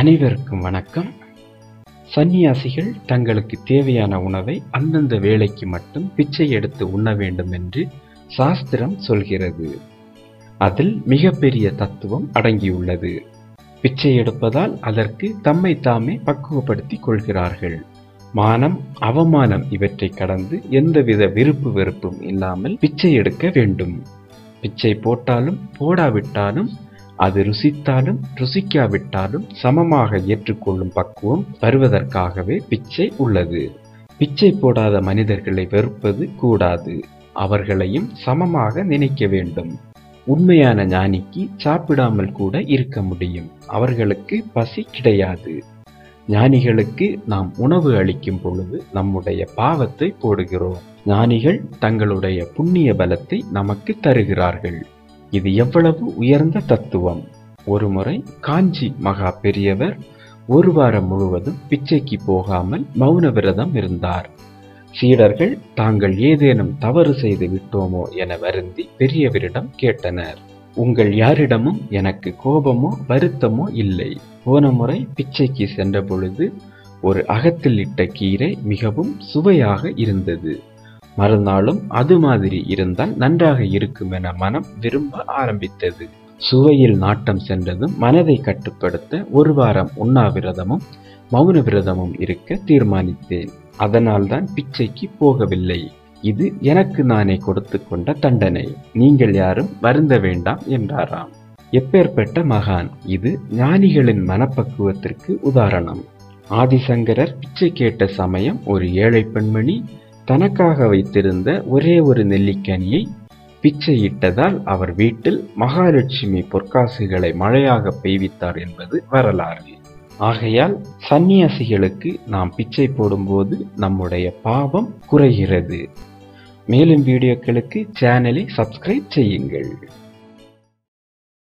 அனைவருக்கும் வணக்கம் சந்நியாசிகள் தங்களுக்கு தேவையான உணவை அந்தந்த வேளைக்கு மட்டும் பிச்சை எடுத்து உண்ண வேண்டும் என்று சாஸ்திரம் சொல்கிறது அதில் மிகப்பெரிய தத்துவம் அடங்கியுள்ளது பிச்சை எடுப்பதால் அதற்கு தம்மை தாமே பக்குவப்படுத்திக் கொள்கிறார்கள் மானம் அவமானம் இவற்றை கடந்து எந்தவித விருப்பு வெறுப்பும் இல்லாமல் பிச்சை எடுக்க வேண்டும் பிச்சை போட்டாலும் போடாவிட்டாலும் அது ருசித்தாலும் ருசிக்காவிட்டாலும் சமமாக ஏற்றுக்கொள்ளும் பக்குவம் வருவதற்காகவே பிச்சை உள்ளது பிச்சை போடாத மனிதர்களை வெறுப்பது கூடாது அவர்களையும் சமமாக நினைக்க வேண்டும் உண்மையான ஞானிக்கு சாப்பிடாமல் கூட இருக்க முடியும் அவர்களுக்கு பசி கிடையாது ஞானிகளுக்கு நாம் உணவு அளிக்கும் பொழுது நம்முடைய பாவத்தை போடுகிறோம் ஞானிகள் தங்களுடைய புண்ணிய பலத்தை நமக்கு தருகிறார்கள் இது எவ்வளவு உயர்ந்த தத்துவம் ஒருமுறை காஞ்சி மகா பெரியவர் ஒரு வாரம் முழுவதும் பிச்சைக்கு போகாமல் மௌன விரதம் இருந்தார் சீடர்கள் தாங்கள் ஏதேனும் தவறு செய்து விட்டோமோ என வருந்தி பெரியவரிடம் கேட்டனர் உங்கள் யாரிடமும் எனக்கு கோபமோ வருத்தமோ இல்லை போன முறை பிச்சைக்கு சென்ற பொழுது ஒரு அகத்தில் இட்ட கீரை மிகவும் சுவையாக இருந்தது மறுநாளும் அது மாதிரி இருந்தால் நன்றாக இருக்கும் என மனம் விரும்ப ஆரம்பித்தது சுவையில் நாட்டம் சென்றதும் மனதை கட்டுப்படுத்த ஒரு வாரம் உண்ணாவிரதமும் மௌன விரதமும் இருக்க தீர்மானித்தேன் அதனால்தான் பிச்சைக்கு போகவில்லை இது எனக்கு நானே கொடுத்து கொண்ட தண்டனை நீங்கள் யாரும் வருந்த வேண்டாம் என்றாராம் எப்பேற்பட்ட மகான் இது ஞானிகளின் மனப்பக்குவத்திற்கு உதாரணம் ஆதிசங்கரர் பிச்சை கேட்ட சமயம் ஒரு ஏழை பெண்மணி தனக்காக வைத்திருந்த ஒரே ஒரு நெல்லிக்கனியை பிச்சையிட்டதால் அவர் வீட்டில் மகாலட்சுமி பொற்காசுகளை மழையாக பெய்வித்தார் என்பது வரலாறு ஆகையால் சந்நியாசிகளுக்கு நாம் பிச்சை போடும்போது நம்முடைய பாவம் குறைகிறது மேலும் வீடியோக்களுக்கு சேனலை சப்ஸ்கிரைப் செய்யுங்கள்